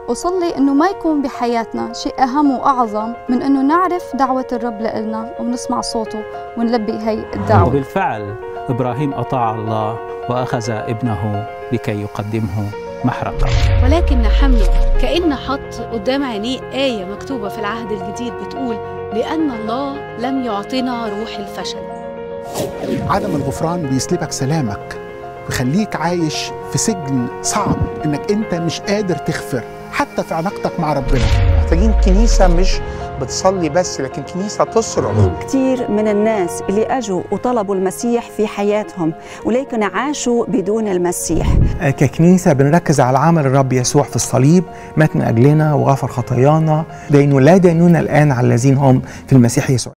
وصلي إنه ما يكون بحياتنا شيء أهم وأعظم من إنه نعرف دعوة الرب لإلنا ونسمع صوته ونلبي هي الدعوة وبالفعل إبراهيم أطاع الله وأخذ ابنه لكي يقدمه محرقة ولكن حمله كأن حط قدام عينيه آية مكتوبة في العهد الجديد بتقول لأن الله لم يعطنا روح الفشل عدم الغفران بيسلبك سلامك ويخليك عايش في سجن صعب انك انت مش قادر تغفر حتى في علاقتك مع ربنا محتاجين كنيسة مش بتصلي بس لكن كنيسة تصرخ كتير من الناس اللي أجوا وطلبوا المسيح في حياتهم ولكن عاشوا بدون المسيح ككنيسة بنركز على عمل الرب يسوع في الصليب مات من أجلنا وغفر خطايانا دينه لا دينون الآن على الذين هم في المسيح يسوع